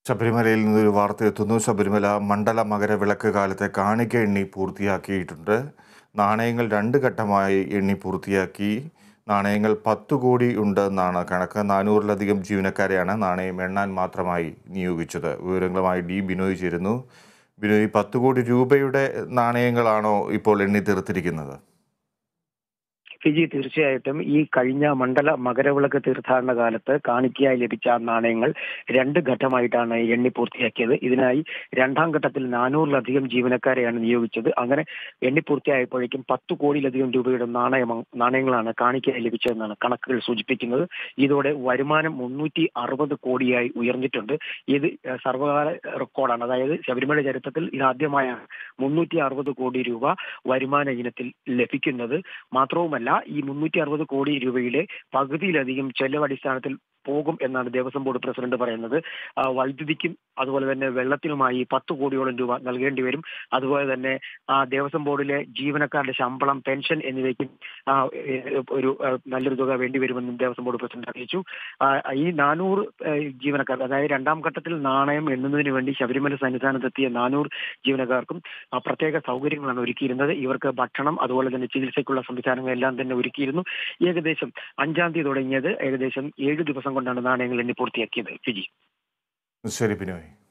ശബരിമലയിൽ നിന്നൊരു വാർത്ത എത്തുന്നു ശബരിമല മണ്ഡല മകരവിളക്ക് കാലത്തെ കാണിക്ക എണ്ണി പൂർത്തിയാക്കിയിട്ടുണ്ട് നാണയങ്ങൾ രണ്ട് ഘട്ടമായി എണ്ണി പൂർത്തിയാക്കി നാണയങ്ങൾ പത്ത് കോടി ഉണ്ടെന്നാണ് കണക്ക് നാനൂറിലധികം ജീവനക്കാരെയാണ് നാണയം എണ്ണാൻ മാത്രമായി നിയോഗിച്ചത് വിവരങ്ങളുമായി ഡി ബിനോയ് ചേരുന്നു ബിനോയ് പത്ത് കോടി രൂപയുടെ നാണയങ്ങളാണോ ഇപ്പോൾ എണ്ണി തീർത്തിരിക്കുന്നത് ഫിജി തീർച്ചയായിട്ടും ഈ കഴിഞ്ഞ മണ്ഡല മകരവിളക്ക് തീർത്ഥാടന കാലത്ത് കാണിക്കയായി ലഭിച്ച നാണയങ്ങൾ രണ്ട് ഘട്ടമായിട്ടാണ് എണ്ണി പൂർത്തിയാക്കിയത് ഇതിനായി രണ്ടാം ഘട്ടത്തിൽ നാനൂറിലധികം ജീവനക്കാരെയാണ് നിയോഗിച്ചത് അങ്ങനെ എണ്ണി പൂർത്തിയായപ്പോഴേക്കും പത്ത് കോടിയിലധികം രൂപയുടെ നാണയം നാണയങ്ങളാണ് കാണിക്കയായി ലഭിച്ചതെന്നാണ് കണക്കുകൾ സൂചിപ്പിക്കുന്നത് ഇതോടെ വരുമാനം മുന്നൂറ്റി അറുപത് കോടിയായി ഉയർന്നിട്ടുണ്ട് ഇത് സർവകാല റെക്കോർഡാണ് അതായത് ശബരിമല ചരിത്രത്തിൽ ഇതാദ്യമായാണ് മുന്നൂറ്റി അറുപത് കോടി രൂപ വരുമാന ഇനത്തിൽ ലഭിക്കുന്നത് മാത്രവുമല്ല ഈ മുന്നൂറ്റി അറുപത് കോടി രൂപയുടെ പകുതിയിലധികം ചെലവടിസ്ഥാനത്തിൽ പോകും എന്നാണ് ദേവസ്വം ബോർഡ് പ്രസിഡന്റ് പറയുന്നത് വൈദ്യുതിക്കും അതുപോലെ തന്നെ വെള്ളത്തിനുമായി പത്ത് കോടിയോളം രൂപ നൽകേണ്ടി വരും അതുപോലെ തന്നെ ദേവസ്വം ബോർഡിലെ ജീവനക്കാരുടെ ശമ്പളം പെൻഷൻ എന്നിവയ്ക്കും ഒരു നല്ലൊരു തുക വേണ്ടി വരുമെന്നും ദേവസ്വം ബോർഡ് പ്രസിഡന്റ് അറിയിച്ചു ഈ നാനൂറ് ജീവനക്കാർ അതായത് രണ്ടാം ഘട്ടത്തിൽ നാണയം എണ്ണുന്നതിന് വേണ്ടി ശബരിമല സന്നിധാനത്തെത്തിയ നാനൂറ് ജീവനക്കാർക്കും പ്രത്യേക സൗകര്യങ്ങളാണ് ഒരുക്കിയിരുന്നത് ഇവർക്ക് ഭക്ഷണം അതുപോലെ തന്നെ ചികിത്സയ്ക്കുള്ള സംവിധാനങ്ങളെല്ലാം തന്നെ ഒരുക്കിയിരുന്നു ഏകദേശം അഞ്ചാം തീയതി തുടങ്ങിയത് ഏകദേശം ഏഴ് ദിവസം കൊണ്ടാണ് നാണയങ്ങൾ എണ്ണി പൂർത്തിയാക്കിയത് ഫിജി ശരി ബിനോയ്